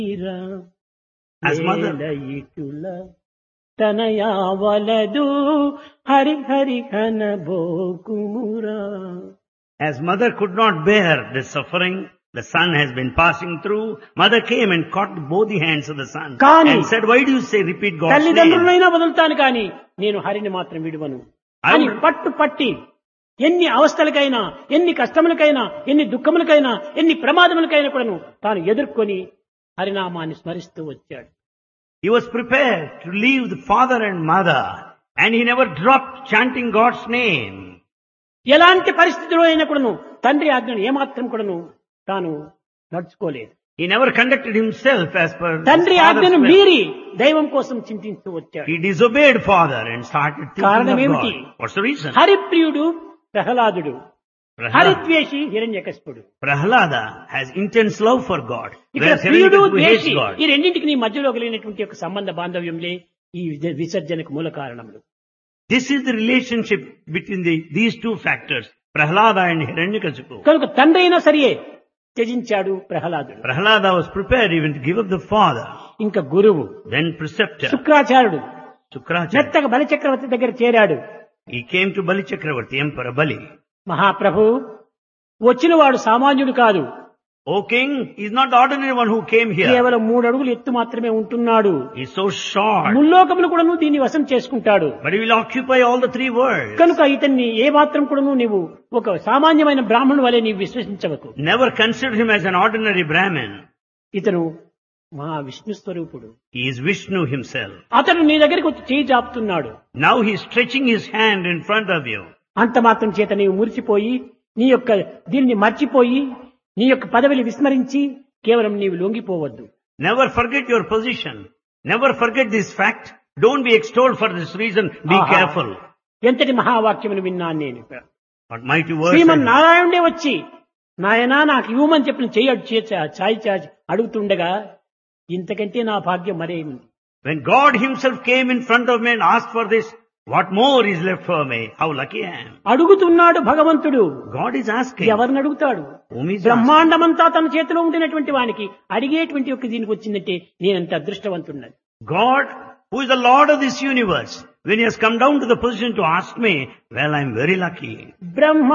తీరా As mother- నేల ఇటుల తనయావలదు Hari Hari కనబోకుమురా As mother could not bear the suffering the son has been passing through, mother came and caught both the hands of the son Kani- and said, why do you say repeat God's name? తల్లిదండ్రులైనా వదులుతాను కానీ నేను హరిని మాత్రం విడువను I అని would- పట్టు పట్టి ఎన్ని అవస్థలకైనా ఎన్ని కష్టములకైనా ఎన్ని దుఃఖములకైనా ఎన్ని ప్రమాదములకైనా కూడాను తాను ఎదుర్కొని హరినామాన్ని స్మరిస్తూ వచ్చాడు He was prepared to leave the father and mother and he never dropped chanting God's name. ఎలాంటి పరిస్థితిలో అయినా కూడాను తండ్రి ఆజ్ఞను ఏమాత్రం కూడాను తాను నడుచుకోలేదు He never conducted himself as per his తండ్రి father's ఆజ్ఞను will. మీరి దైవం కోసం చింతిస్తూ వచ్చాడు He disobeyed father and started thinking కారణం of ఏమిటి? God. What's the reason? హరిప్రియుడు ప్రహ్లాదుడు Prahlada, హరిద్వేషి హిరణ్యకశిపుడు Prahlada has intense love for God. ఇక్కడ Whereas ప్రియుడు Hiranyakasipu hates ద్వేషి God. ఈ రెండింటికి నీ మధ్యలో కలిగినటువంటి ఒక సంబంధ బాంధవ్యంలే ఈ విజ- విసర్జనకు మూల కారణములు This is the relationship between the, these two factors, Prahlada and Hiranyakasipu. కనుక తండ్రి అయినా సరియే త్యజించాడు ప్రహ్లాదుడు Prahlada was prepared even to give up the father, ఇంకా గురువు then preceptor, శుక్రాచార్యుడు Sukracharya. మెత్తగా బలిచక్రవర్తి దగ్గర చేరాడు He came to Bali Chakravarti, Emperor Bali. మహాప్రభు వచ్చిన వాడు సామాన్యుడు కాదు O king, he's not the ordinary one who came here. కేవలం మూడు అడుగులు ఎత్తు మాత్రమే ఉంటున్నాడు He's so short, ముల్లోకములు కూడాను దీన్ని వశం చేసుకుంటాడు but he will occupy all the three worlds. కనుక ఇతన్ని ఏ మాత్రం కూడాను నీవు ఒక సామాన్యమైన బ్రాహ్మణుడు వలె నీవు విశ్వసించవకు Never consider him as an ordinary Brahmin. ఇతను మహా విష్ణు స్వరూపుడు He is Vishnu himself. అతను నీ దగ్గరికి వచ్చి చేయి చాపుతున్నాడు Now he's stretching his hand in front of you. అంత మాత్రం చేత నీవు మురిసిపోయి నీ యొక్క దీన్ని మర్చిపోయి నీ యొక్క పదవిని విస్మరించి కేవలం నీవు లొంగిపోవద్దు Never forget your position. Never forget this fact. Don't be extolled for this reason. Be ఆహా. careful. ఎంతటి మహావాక్యమును విన్నాను నేను What mighty words. శ్రీమన్ and- నారాయణుడే వచ్చి నాయనా నాకు ఇవ్వమని చెప్పిన చెయ్యి ఛాయ్ చాచి అడుగుతుండగా ఇంతకంటే నా భాగ్యం మరేమింది When God himself came in front of me and asked for this, what more is left for me? How lucky I am. అడుగుతున్నాడు భగవంతుడు God is asking. ఎవరిని అడుగుతాడు Whom is asking? బ్రహ్మాండమంతా తన చేతిలో ఉండినటువంటి వానికి అడిగేటువంటి ఒక దీనికి వచ్చిందంటే నేనంత అదృష్టవంతున్నది God, who is the Lord of this universe, when he has come down to the position to ask me, well, I'm very lucky. Brahma